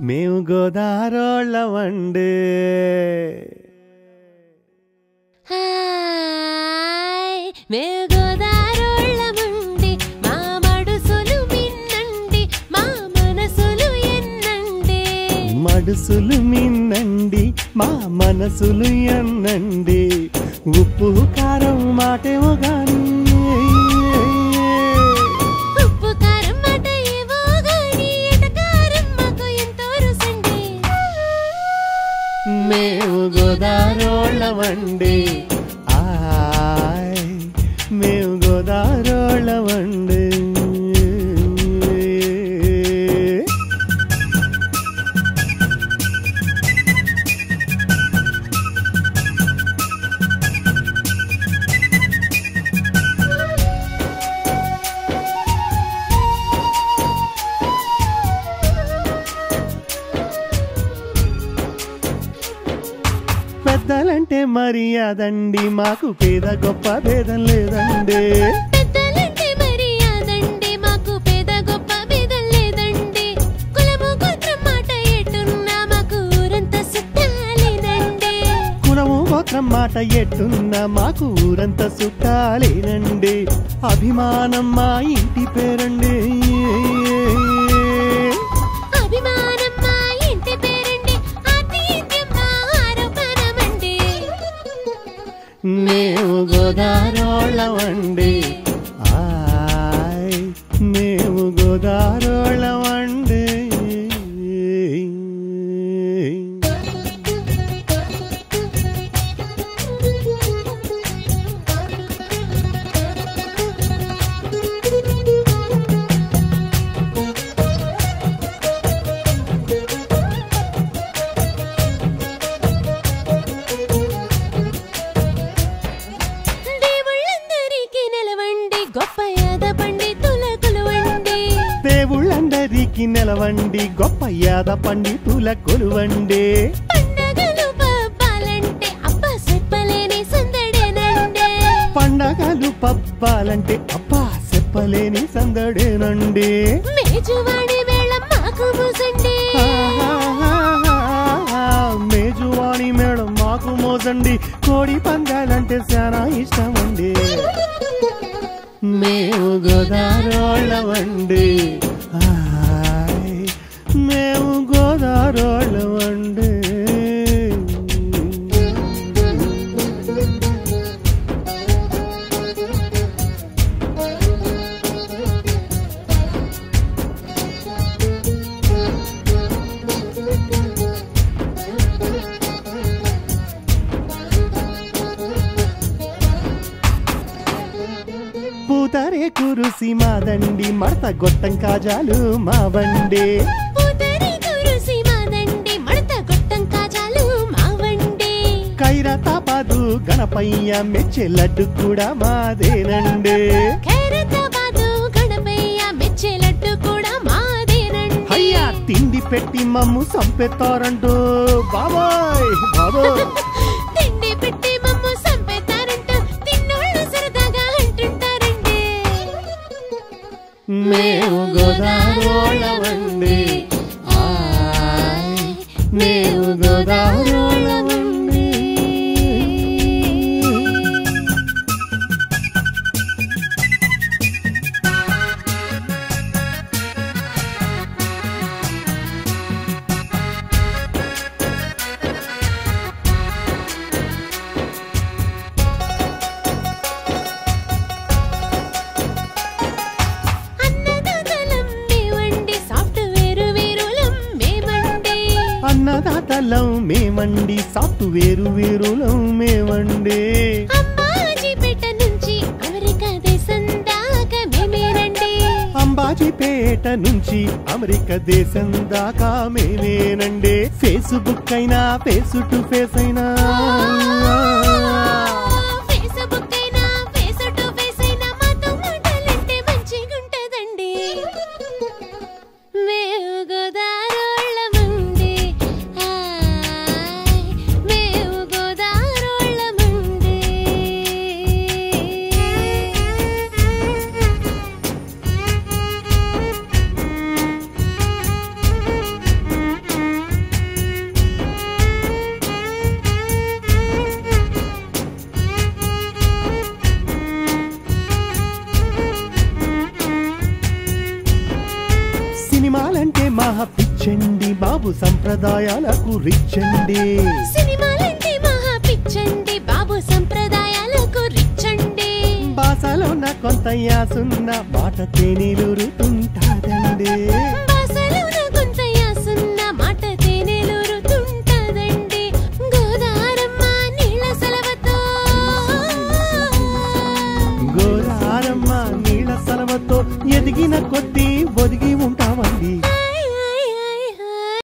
మేము గోదారోళ్ళమండి హాయ్ మేము గోదారోళ్ళమండి మా మడుసులు మిన్నండి మా మనసులు ఎన్నండి మడుసులు మిన్నండి మా మనసులు ఎన్నండి ఉప్పు కారం మాటేమో గాని ఉప్పు కారం మాట ఏవో గాని ఎటకారం మాకు ఎంతో రుసండి మేము గోదారోళ్ళమండి ఆయ్ మేము గోదారోళ్ళమండి పెద్దలంటే మర్యాదండి మాకు పేద గొప్ప భేదం లేదండి పెద్దలంటే మర్యాదండి మాకు పేద గొప్ప భేదం లేదండి కులము గోత్రం మాట ఎటున్నా మాకు ఊరంతా సుట్టాలేనండి కులము గోత్రం మాట ఎట్టున్న మాకు ఊరంతా చుట్టాలేనండి అభిమానం మా ఇంటి పేరండి అభిమానం మా ఇంటి పేరండి ఆతిథ్యం మా ఆరోపణమండి మేము గోదారోళ్ళమండి ఆయ్ మేము గోదారోళ్ళమండి దేవుళ్ళందరికీ నిలవండి గొప్ప యాద పండితుల కొలువండి దేవుళ్ళందరికీ నిలవండి గొప్ప యాద పండితుల కొలువండి పండగలు పబ్బాలంటే అబ్బ చెప్పలేని సందడేనండి పండగలు పబ్బాలంటే అబ్బా చెప్పలేని సందడేనండి మేజువాణి మేళం మాకు మూసండి మేజువాణి మేడం మాకు మోసండి కోడి పందాలంటే చాలా ఇష్టమండి మేము గోదారోళ్ళమండి ఆయ్, మేము గోదారోళ్ళమండి పూతరే కురుసి మాదండి మడత గొట్టం కాజాలు మా బండి పూతరి కురుసి మాదండి మడత గొట్టం కాజాలు మావండి కైరతాబాదు గణపయ్య మెచ్చే లడ్డు కూడా మాదేనండి ఖైరతాబాదు గణపయ్య మెచ్చే లడ్డు కూడా మాదేనండి అయ్యా తిండి పెట్టి మమ్ము సంపెత్తారంటూ బాబాయ్ బాబాయ్ తిండి పెట్టి మమ్ము సంపేతారంటూ తిన్నోళ్ళు సరదాగా అంటుంటారండి మేము గోదారోళ్ళమండి ఆయ్, మేము గోదారోళ్ళమండి అన్నదాతలం మేమండి సాఫ్ట్వేర్ వీరులం మేమండి అన్నదాతలం మేమండి సాఫ్ట్వేరు వేరులం మేమండి అంబాజీపేట నుంచి అమెరికా దేశం దాకా మేమేనండి అంబాజీపేట నుంచి అమెరికా దేశం దాకా మేమేనండి ఫేస్బుక్ అయినా ఫేస్ టు ఫేస్ అయినా ఫేస్బుక్ అయినా ఫేస్ టు ఫేస్ అయినా మాతో మాటలంటే మంచిగుంటదండి మేము గోదారోళ్ళమండి హాయ్ మేము గోదారోళ్ళమండి సినిమాలంటే మహా పిచ్చండి బాబు సంప్రదాయాలకు రిచ్చండి సినిమాలంటే మహా పిచ్చండి బాబు సంప్రదాయాలకు రిచ్చండి భాషలో నా కొంత యాసున్న మాట తేనీలురుతుంటాదండి